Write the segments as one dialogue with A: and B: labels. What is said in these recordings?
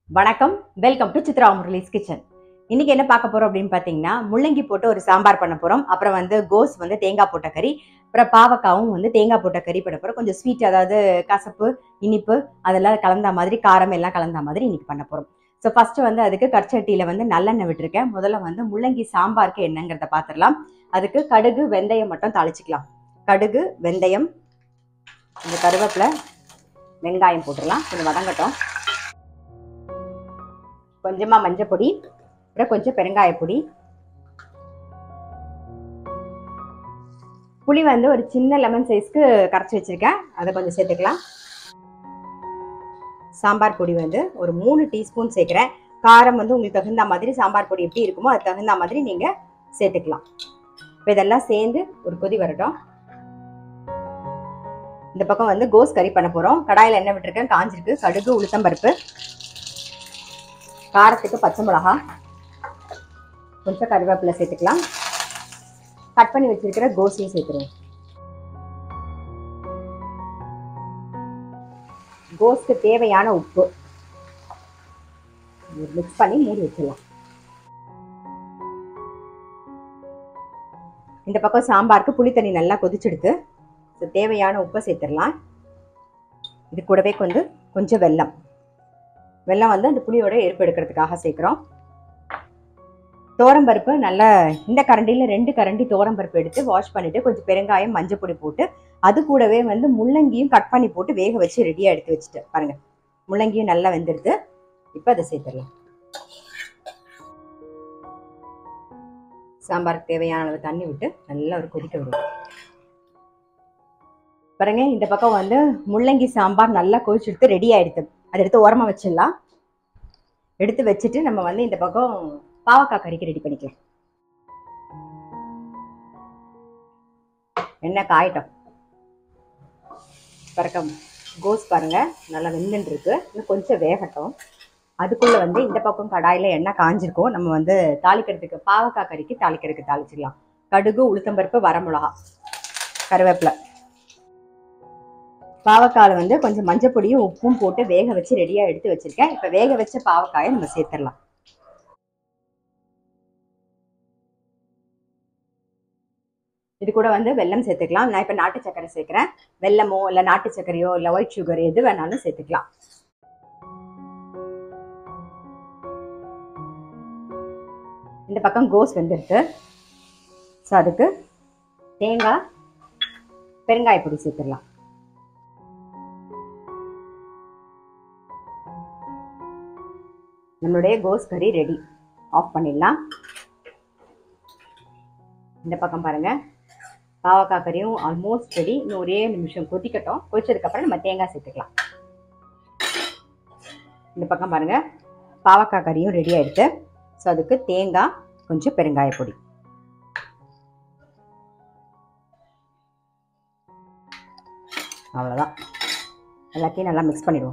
A: வணக்கம் welcome to Chitra Murali's kitchen இன்னைக்கு என்ன பார்க்க போறோம் அப்படின்னு பார்த்தீங்கன்னா முள்ளங்கி போட்டு ஒரு சாம்பார் பண்ண போறோம் அப்புறம் வந்து கோஸ் வந்து தேங்காய் போட்ட கறி அப்புறம் பாவக்காவும் வந்து தேங்காய் போட்ட கறி பண்ண போறோம் கொஞ்சம் ஸ்வீட் அதாவது கசப்பு இனிப்பு அதெல்லாம் கலந்த மாதிரி காரம் எல்லாம் கலந்த மாதிரி இன்னைக்கு பண்ண போறோம் ஸோ ஃபர்ஸ்ட் வந்து அதுக்கு கற்சட்டியில வந்து நல்லெண்ணெய் விட்டுருக்கேன் முதல்ல வந்து முள்ளங்கி சாம்பாருக்கு என்னங்கிறத பார்த்துடலாம் அதுக்கு கடுகு வெந்தயம் மட்டும் தாளிச்சுக்கலாம் கடுகு வெந்தயம் இந்த கருவேப்பிலை வெங்காயம் போட்டுடலாம் கொஞ்சம் வதங்கட்டும் கொஞ்சமா மஞ்சள் பொடி அப்புறம் கொஞ்சம் பெருங்காய பொடி புளி வந்து ஒரு சின்ன லெமன் சைஸ்க்கு கரைச்சி வச்சிருக்கேன் அதை கொஞ்சம் சேர்த்துக்கலாம் சாம்பார் பொடி வந்து ஒரு மூணு டீஸ்பூன் சேர்க்குறேன் காரம் வந்து உங்களுக்கு தகுந்த மாதிரி சாம்பார் பொடி எப்படி இருக்குமோ அது தகுந்த மாதிரி நீங்கள் சேர்த்துக்கலாம் இப்போ இதெல்லாம் சேர்ந்து ஒரு கொதி வரட்டும் இந்த பக்கம் வந்து கோஸ் கறி பண்ண போகிறோம் கடாயில் எண்ணெய் விட்டுருக்கேன் காஞ்சிருக்கு கடுகு உளுத்தம்பருப்பு காரத்துக்கு பச்சை மிளகா கொஞ்சம் கருவேப்பிலை சேர்த்துக்கலாம் கட் பண்ணி வச்சிருக்கிற கோஸையும் சேர்த்துருவோம் கோஸ்க்கு தேவையான உப்பு மிக்ஸ் பண்ணி மூடி வச்சிடலாம் இந்த பக்கம் சாம்பாருக்கு புளி தண்ணி நல்லா கொதிச்செடுத்து ஸோ தேவையான உப்பை சேர்த்துடலாம் இது கூடவே கொஞ்சம் கொஞ்சம் வெல்லம் வெல்லம் வந்து அந்த புளியோட எருப்பு எடுக்கிறதுக்காக சேர்க்குறோம் பருப்பு நல்லா இந்த கரண்டியில் ரெண்டு கரண்டி பருப்பு எடுத்து வாஷ் பண்ணிட்டு கொஞ்சம் பெருங்காயம் மஞ்சள் பொடி போட்டு அது கூடவே வந்து முள்ளங்கியும் கட் பண்ணி போட்டு வேக வச்சு ரெடியாக எடுத்து வச்சுட்டு பாருங்க முள்ளங்கியும் நல்லா வெந்துடுது இப்போ அதை சேர்த்துடலாம் சாம்பாருக்கு தேவையான அளவு தண்ணி விட்டு நல்லா ஒரு கொதிக்க விடுவோம் பாருங்க இந்த பக்கம் வந்து முள்ளங்கி சாம்பார் நல்லா கொதிச்சு எடுத்து ரெடி ஆயிடுது அதை எடுத்து ஓரமாக வச்சிடலாம் எடுத்து வச்சுட்டு நம்ம வந்து இந்த பக்கம் பாவக்காய் கறிக்கு ரெடி பண்ணிக்கலாம் எண்ணெய் காயட்டும் பறக்கம் கோஸ் பாருங்க நல்லா வெந்துட்டு இருக்கு இன்னும் கொஞ்சம் வேகட்டும் அதுக்குள்ள வந்து இந்த பக்கம் கடாயில எண்ணெய் காஞ்சிருக்கும் நம்ம வந்து தாளிக்கிறதுக்கு பாவக்காய் கறிக்கு தாளிக்கிறதுக்கு தாளிச்சிடலாம் கடுகு உளுத்தம்பருப்பு வரமிளகா கருவேப்பிலை பாவக்காயில் வந்து கொஞ்சம் மஞ்சள் பொடியும் உப்பும் போட்டு வேக வச்சு ரெடியாக எடுத்து வச்சிருக்கேன் இப்போ வேக வச்ச பாவக்காயை நம்ம சேர்த்துடலாம் இது கூட வந்து வெல்லம் சேர்த்துக்கலாம் நான் இப்போ நாட்டு சர்க்கரை சேர்க்குறேன் வெல்லமோ இல்லை நாட்டு சர்க்கரையோ இல்லை ஒயிட் சுகர் எது வேணாலும் சேர்த்துக்கலாம் இந்த பக்கம் கோஸ் வெந்திருக்கு ஸோ அதுக்கு தேங்காய் பெருங்காய பொடி சேர்த்துடலாம் நம்மளுடைய கோஸ் கறி ரெடி ஆஃப் பண்ணிடலாம் இந்த பக்கம் பாருங்க பாவக்காய் கறியும் ஆல்மோஸ்ட் ரெடி இன்னும் ஒரே நிமிஷம் கொதிக்கட்டும் கொதிச்சதுக்கப்புறம் நம்ம தேங்காய் சேர்த்துக்கலாம் இந்த பக்கம் பாருங்க பாவக்காய் கறியும் ரெடி ஆயிடுது ஸோ அதுக்கு தேங்காய் கொஞ்சம் பெருங்காய பொடி அவ்வளோதான் எல்லாத்தையும் நல்லா மிக்ஸ் பண்ணிடுவோம்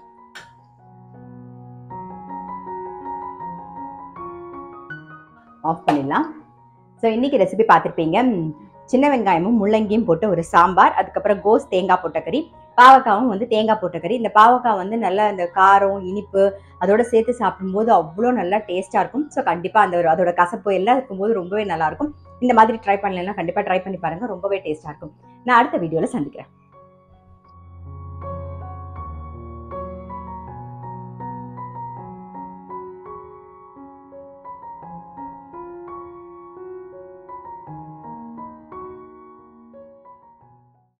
A: ஆஃப் பண்ணிடலாம் ஸோ இன்றைக்கி ரெசிபி பார்த்துருப்பீங்க ம், சின்ன வெங்காயமும் முள்ளங்கியும் போட்டு ஒரு சாம்பார் அதுக்கப்புறம் கோஸ் தேங்காய் போட்ட கறி பாவக்காவும் வந்து தேங்காய் போட்ட கறி இந்த பாவக்காய் வந்து நல்லா இந்த காரம் இனிப்பு அதோட சேர்த்து சாப்பிடும்போது அவ்வளோ நல்லா டேஸ்ட்டாக இருக்கும் ஸோ கண்டிப்பாக அந்த ஒரு அதோட கசப்பு எல்லாம் இருக்கும்போது ரொம்பவே நல்லா இருக்கும் இந்த மாதிரி ட்ரை பண்ணலைன்னா கண்டிப்பாக ட்ரை பண்ணி பாருங்கள் ரொம்பவே டேஸ்ட்டாக இருக்கும் நான் அடுத்த வீடியோவில் சந்திக்கிறேன்